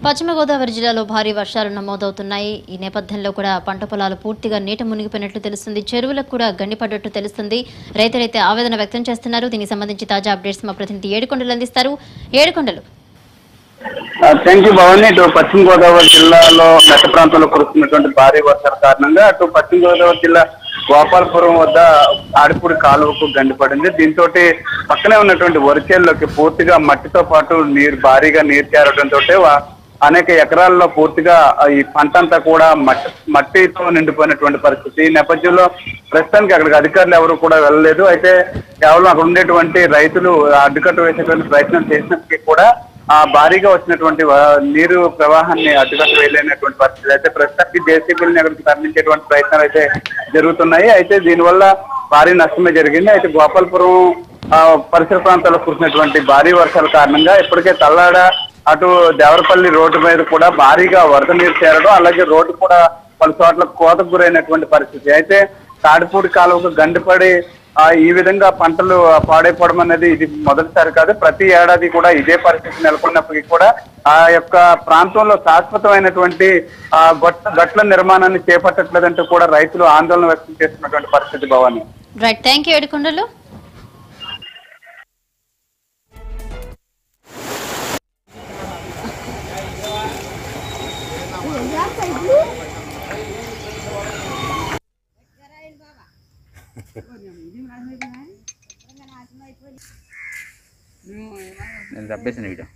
పశ్చిమ గోదావరి జిల్లాలో భారీ వర్షాలు నమోదవుతున్నాయి ఈ నేపథ్యంలో కూడా పంట పొలాలు పూర్తిగా నీట మునిగిపోయినట్లు తెలుస్తుంది చెరువులకు కూడా గండిపడ్డట్టు తెలుస్తుంది రైతులైతే ఆవేదన వ్యక్తం చేస్తున్నారు దీనికి సంబంధించి తాజా అప్డేట్స్ మా ప్రతినిధి ఏడుకొండలు అందిస్తారు ఏడుకొండలు థ్యాంక్ యూ భవాని ఇటు పశ్చిమ గోదావరి జిల్లాలో మెట్ట ప్రాంతంలో కురుస్తున్నటువంటి భారీ వర్షాల కారణంగా అటు పశ్చిమ గోదావరి జిల్లా గోపాలపురం వద్ద ఆడిపూడి కాలువకు గండిపడింది దీంతో పక్కనే ఉన్నటువంటి వరిచేల్లోకి పూర్తిగా మట్టితో పాటు నీరు భారీగా నీరు చేరడంతో అనేక ఎకరాల్లో పూర్తిగా ఈ పంట అంతా కూడా మట్టి మట్టితో నిండిపోయినటువంటి పరిస్థితి ఈ నేపథ్యంలో ప్రస్తుతానికి అక్కడికి అధికారులు ఎవరు కూడా వెళ్ళలేదు అయితే కేవలం అక్కడ ఉండేటువంటి రైతులు అడ్డుకట్ట వేసేటువంటి ప్రయత్నం చేసినప్పటికీ కూడా ఆ భారీగా వచ్చినటువంటి వ- నీరు ప్రవాహాన్ని అడ్డుకట్ట వేయలేనటువంటి పరిస్థితి అయితే ప్రస్తుతానికి జేసీబీని అక్కడికి తరలించేటువంటి ప్రయత్నాలు అయితే జరుగుతున్నాయి అయితే దీనివల్ల భారీ నష్టమే జరిగింది అయితే గోపాలపురం ఆ, పరిసర ప్రాంతాల్లో కురిసినటువంటి భారీ వర్షాల కారణంగా ఇప్పటికే తల్లాడ అటు దేవరపల్లి రోడ్డు మీద కూడా భారీగా వరద నీరు చేరడం అలాగే రోడ్డు కూడా పలు చోట్ల కోతకు గురైనటువంటి పరిస్థితి అయితే తాడిపూడి కాలువకు గండిపడి ఆ ఈ విధంగా పంటలు పాడైపోవడం అనేది ఇది మొదటిసారి కాదు ప్రతి ఏడాది కూడా ఇదే పరిస్థితి నెలకొన్నప్పటికీ కూడా ఆ యొక్క ప్రాంతంలో శాశ్వతమైనటువంటి ఆ గొట్ట గట్ల నిర్మాణాన్ని చేపట్టట్లేదంటూ కూడా రైతులు ఆందోళన వ్యక్తం చేస్తున్నటువంటి పరిస్థితి Bhavani right thank you Edukondalu నేను తప్పేసిన వీడియో